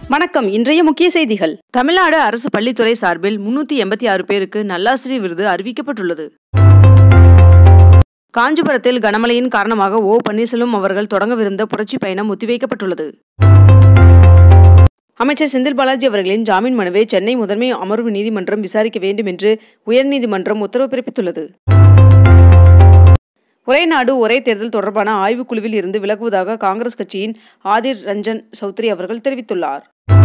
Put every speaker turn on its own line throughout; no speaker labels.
வணக்கம் இன்றைய முக்கிய செய்திகள் தமிழ்நாடு அரசு பள்ளித்துறை சார்பில் முன்னூத்தி எண்பத்தி ஆறு பேருக்கு நல்லாசிரியர் விருது அறிவிக்கப்பட்டுள்ளது காஞ்சிபுரத்தில் கனமழையின் காரணமாக ஓ பன்னீர்செல்வம் அவர்கள் தொடங்கவிருந்த புரட்சி பயணம் ஒத்திவைக்கப்பட்டுள்ளது அமைச்சர் செந்தில் பாலாஜி அவர்களின் ஜாமீன் மனுவை சென்னை முதன்மை அமர்வு நீதிமன்றம் விசாரிக்க வேண்டும் என்று உயர்நீதிமன்றம் உத்தரவு பிறப்பித்துள்ளது ஒரே நாடு ஒரே தேர்தல் தொடர்பான ஆய்வுக்குழுவில் இருந்து விலகுவதாக காங்கிரஸ் கட்சியின் ஆதிர் ரஞ்சன் சௌத்ரி அவர்கள் தெரிவித்துள்ளார்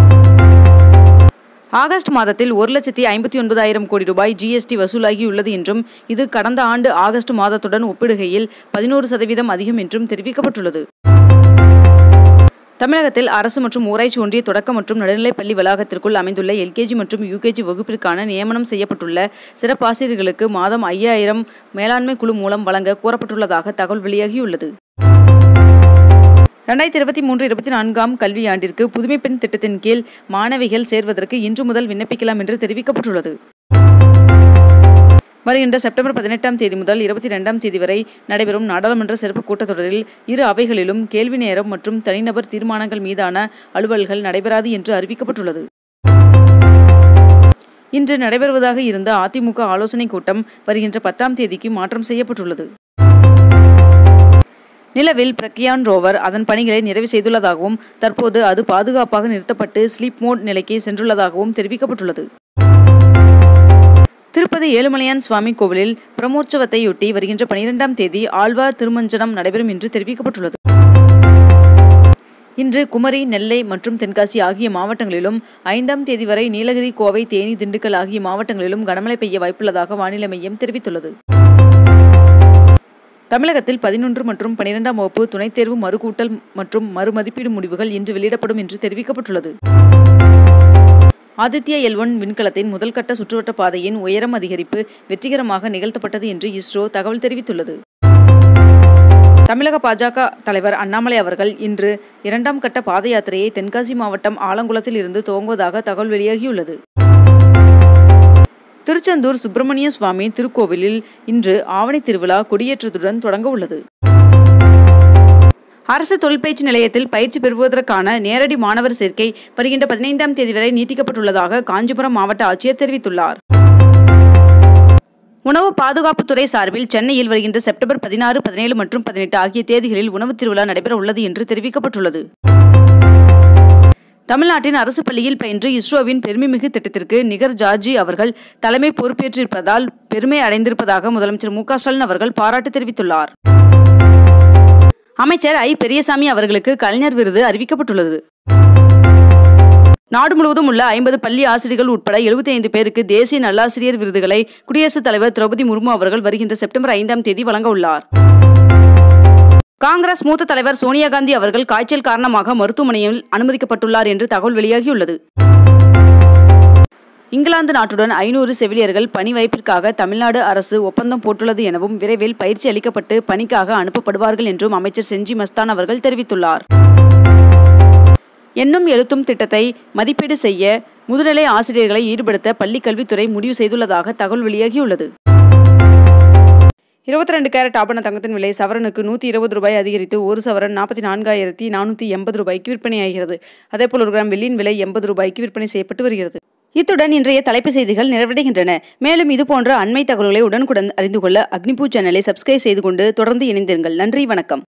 ஆகஸ்ட் மாதத்தில் ஒரு லட்சத்தி ஐம்பத்தி ஒன்பதாயிரம் கோடி ரூபாய் ஜிஎஸ்டி வசூலாகியுள்ளது என்றும் இது கடந்த ஆண்டு ஆகஸ்ட் மாதத்துடன் ஒப்பிடுகையில் பதினோரு சதவீதம் அதிகம் என்றும் தெரிவிக்கப்பட்டுள்ளது தமிழகத்தில் அரசு மற்றும் ஊராட்சி ஒன்றிய தொடக்க மற்றும் நடுநிலைப் பள்ளி வளாகத்திற்குள் அமைந்துள்ள எல்கேஜி மற்றும் யூகேஜி வகுப்பிற்கான நியமனம் செய்யப்பட்டுள்ள சிறப்பாசிரியர்களுக்கு மாதம் ஐயாயிரம் மேலாண்மை குழு மூலம் வழங்க கோரப்பட்டுள்ளதாக தகவல் வெளியாகியுள்ளது ரெண்டாயிரத்தி இருபத்தி மூன்று இருபத்தி நான்காம் கல்வியாண்டிற்கு புதுமை பெண் திட்டத்தின் கீழ் மாணவிகள் சேர்வதற்கு இன்று முதல் விண்ணப்பிக்கலாம் என்று தெரிவிக்கப்பட்டுள்ளது வருகின்ற செப்டம்பர் பதினெட்டாம் தேதி முதல் இருபத்தி ரெண்டாம் தேதி வரை நடைபெறும் நாடாளுமன்ற சிறப்பு கூட்டத்தொடரில் இரு அவைகளிலும் கேள்வி நேரம் மற்றும் தனிநபர் தீர்மானங்கள் மீதான அலுவல்கள் நடைபெறாது என்று அறிவிக்கப்பட்டுள்ளது இன்று நடைபெறுவதாக இருந்த அதிமுக ஆலோசனைக் கூட்டம் வருகின்ற பத்தாம் தேதிக்கு மாற்றம் செய்யப்பட்டுள்ளது நிலவில் பிரக்யான் ரோவர் அதன் பணிகளை நிறைவு செய்துள்ளதாகவும் தற்போது அது பாதுகாப்பாக நிறுத்தப்பட்டு ஸ்லீப் மோட் நிலைக்கு சென்றுள்ளதாகவும் தெரிவிக்கப்பட்டுள்ளது திருப்பதி ஏழுமலையான் சுவாமி கோவிலில் பிரமோற்சவத்தையொட்டி வருகின்ற பனிரெண்டாம் தேதி ஆழ்வார் திருமஞ்சனம் நடைபெறும் என்று தெரிவிக்கப்பட்டுள்ளது இன்று குமரி நெல்லை மற்றும் தென்காசி ஆகிய மாவட்டங்களிலும் ஐந்தாம் தேதி வரை நீலகிரி கோவை தேனி திண்டுக்கல் ஆகிய மாவட்டங்களிலும் கனமழை பெய்ய வாய்ப்புள்ளதாக வானிலை மையம் தெரிவித்துள்ளது தமிழகத்தில் பதினொன்று மற்றும் பனிரெண்டாம் வகுப்பு துணைத் தேர்வு மறுகூட்டல் மற்றும் மறுமதிப்பீடு முடிவுகள் இன்று வெளியிடப்படும் என்று தெரிவிக்கப்பட்டுள்ளது ஆதித்யா எல் ஒன் விண்கலத்தின் முதல்கட்ட சுற்றுவட்ட பாதையின் உயரம் அதிகரிப்பு வெற்றிகரமாக நிகழ்த்தப்பட்டது என்று இஸ்ரோ தகவல் தெரிவித்துள்ளது தமிழக பாஜக தலைவர் அண்ணாமலை அவர்கள் இன்று இரண்டாம் கட்ட பாத யாத்திரையை தென்காசி மாவட்டம் ஆலங்குளத்தில் இருந்து துவங்குவதாக தகவல் வெளியாகியுள்ளது திருச்செந்தூர் சுப்பிரமணிய சுவாமி திருக்கோவிலில் இன்று ஆவணி திருவிழா கொடியேற்றத்துடன் தொடங்க உள்ளது அரசு தொழிற்பயிற்சி நிலையத்தில் பயிற்சி பெறுவதற்கான நேரடி மாணவர் சேர்க்கை வருகின்ற பதினைந்தாம் தேதி வரை நீட்டிக்கப்பட்டுள்ளதாக காஞ்சிபுரம் மாவட்ட ஆட்சியர் தெரிவித்துள்ளார் உணவு பாதுகாப்புத்துறை சார்பில் சென்னையில் வருகின்ற செப்டம்பர் பதினாறு பதினேழு மற்றும் பதினெட்டு ஆகிய தேதிகளில் உணவு திருவிழா நடைபெற உள்ளது என்று தெரிவிக்கப்பட்டுள்ளது தமிழ்நாட்டின் அரசு பள்ளியில் பயின்று இஸ்ரோவின் பெருமைமிகு திட்டத்திற்கு நிகர் ஜார்ஜி அவர்கள் தலைமை பொறுப்பேற்றிருப்பதால் பெருமை அடைந்திருப்பதாக முதலமைச்சர் மு ஸ்டாலின் அவர்கள் பாராட்டு தெரிவித்துள்ளார் அமைச்சர் ஐ பெரியசாமி அவர்களுக்கு கலைஞர் விருது அறிவிக்கப்பட்டுள்ளது நாடு முழுவதும் உள்ள ஐம்பது பள்ளி ஆசிரியர்கள் உட்பட எழுபத்தி ஐந்து பேருக்கு தேசிய நல்லாசிரியர் விருதுகளை குடியரசுத் தலைவர் திரௌபதி முர்மு அவர்கள் வருகின்ற செப்டம்பர் ஐந்தாம் தேதி வழங்க உள்ளார் காங்கிரஸ் மூத்த தலைவர் சோனியா காந்தி அவர்கள் காய்ச்சல் காரணமாக மருத்துவமனையில் அனுமதிக்கப்பட்டுள்ளார் என்று தகவல் வெளியாகியுள்ளது இங்கிலாந்து நாட்டுடன் ஐநூறு செவிலியர்கள் பணி வாய்ப்பிற்காக தமிழ்நாடு அரசு ஒப்பந்தம் போட்டுள்ளது எனவும் விரைவில் பயிற்சி அளிக்கப்பட்டு பணிக்காக அனுப்பப்படுவார்கள் என்றும் அமைச்சர் செஞ்சி மஸ்தான் அவர்கள் தெரிவித்துள்ளார் எண்ணும் எழுத்தும் திட்டத்தை மதிப்பீடு செய்ய முதுநிலை ஆசிரியர்களை ஈடுபடுத்த பள்ளிக் கல்வித்துறை முடிவு செய்துள்ளதாக தகவல் வெளியாகியுள்ளது இருபத்தி ரெண்டு கேரட் ஆபண தங்கத்தின் விலை சவரனுக்கு நூற்றி இருபது ரூபாய் அதிகரித்து ஒரு சவரன் நாற்பத்தி நான்காயிரத்தி நானூற்றி எண்பது ரூபாய்க்கு விற்பனையாகிறது அதேபோல் ஒரு கிராம் வெள்ளியின் விலை எண்பது ரூபாய்க்கு விற்பனை செய்யப்பட்டு வருகிறது இத்துடன் இன்றைய தலைப்பு செய்திகள் நிறைவடைகின்றன மேலும் இதுபோன்ற அண்மை தகவல்களை உடனுக்குடன் அறிந்து கொள்ள அக்னிபூ சேனலை சப்ஸ்கிரைப் செய்து கொண்டு தொடர்ந்து இணைந்திருங்கள் நன்றி வணக்கம்